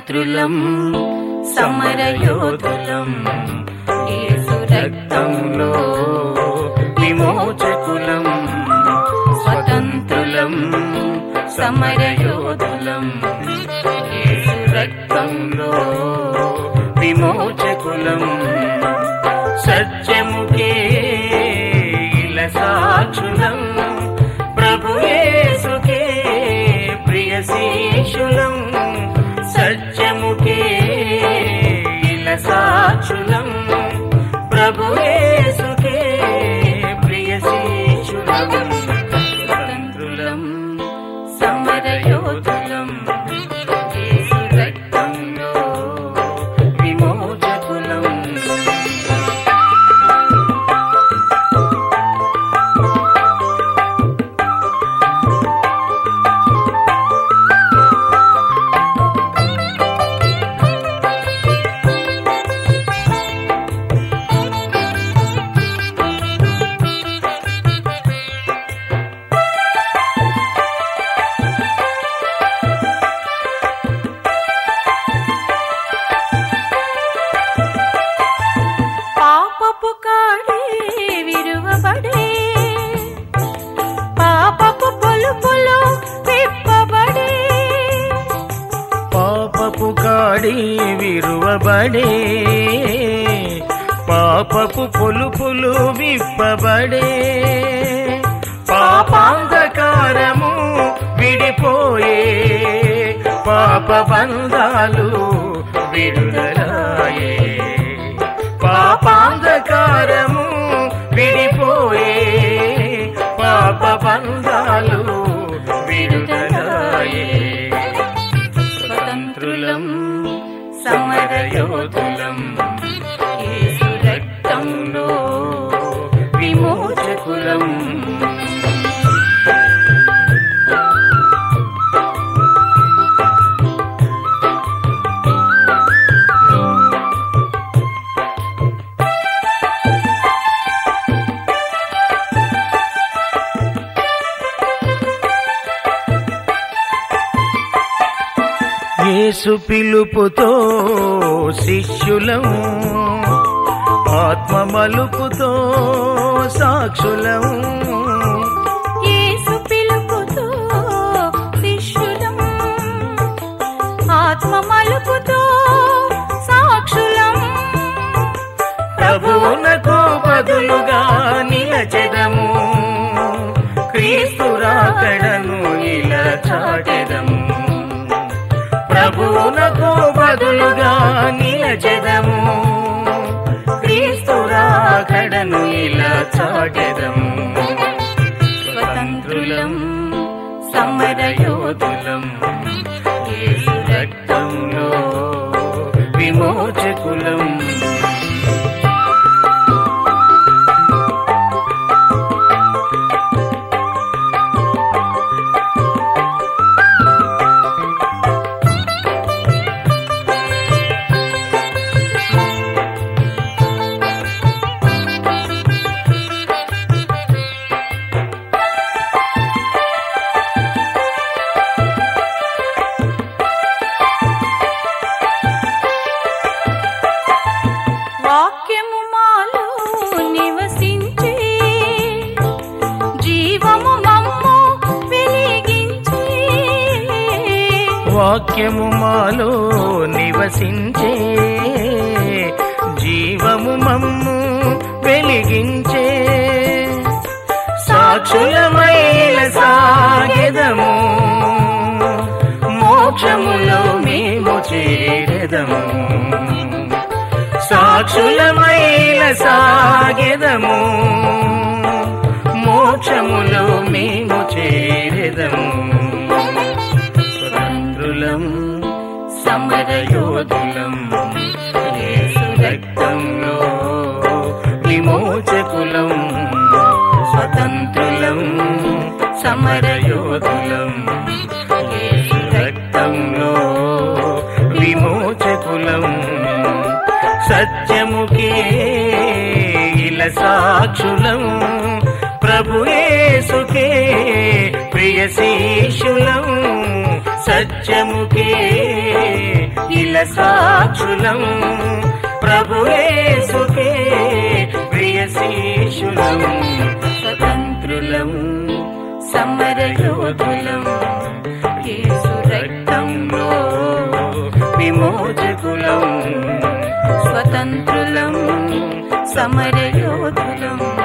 స్వతంత్రులం సమరయోధులం యేసు రక్తంలో విమోచకులం స్వతంత్రులం సమరయోధులం యేసు రక్తంలో విమోచకులం సత్యముకే ఇల సాక్షులం ప్రభు యేసుకే ప్రియ శిష్యులం సత్యముకే ఇల సాక్షులం ప్రభు యేసుకే ప్రియ శిష్యులం స్వతంత్రులం సమరయోధులం యేసు రక్తంలో విమోచకులం పాపపు కాడే విరువబడే పాపపు పొలుపులు విప్పబడే పాపపు కాడి విరువబడే పాపపు పొలుపులు విప్పబడే పాపాంధకారము విడిపోయే పాప బంధాలు విడుదలాయే పాపాంధకారము విడిపోయే పాప బంధాలు విడుదలాయే స్వతంత్రులం సమరయోధులం యేసు రక్తంలో విమోచకులం యేసు పిలుపుతో శిష్యులం ఆత్మ మలుపుతో సాక్షులం యేసు పిలుపుతో శిష్యులం ఆత్మ మలుపుతో సాక్షులం ప్రభువునకు బదులుగా నిలచెదము క్రీస్తు రాకడను ఇలా చాటెదము ప్రభువునకు బదులుగా నిలచెదము క్రీస్తు రాకడను ఇలా చాటెదము స్వతంత్రులం సమరయోధులం యేసు రక్తంలో విమోచకులం వాక్యము మాలో నివసించే జీవము మమ్ము వెలిగించే వాక్యము మాలో నివసించే జీవము మమ్ము వెలిగించే సాక్షులమైన సాగెదము మోక్షములో మేము చేరెదము సాక్షులమైన సాగెదము మోక్షములో మేము చేరెదము స్వతంత్రులం సమరయోధులం యేసు రక్తంలో విమోచకులం స్వతంత్రులం సమరయోధులం యేసు రక్తంలో విమోచకులం సత్యముకే ఇల సాక్షులం ప్రభు యేసుకే ప్రియ శిష్యులం సత్యముకే ఇలా సాక్షులం ప్రభుయేసుకే ప్రియ శిష్యులం స్వతంత్రులం సమరయోధులం యేసు రక్తంలో విమోచకులం స్వతంత్రులం సమరయోధులం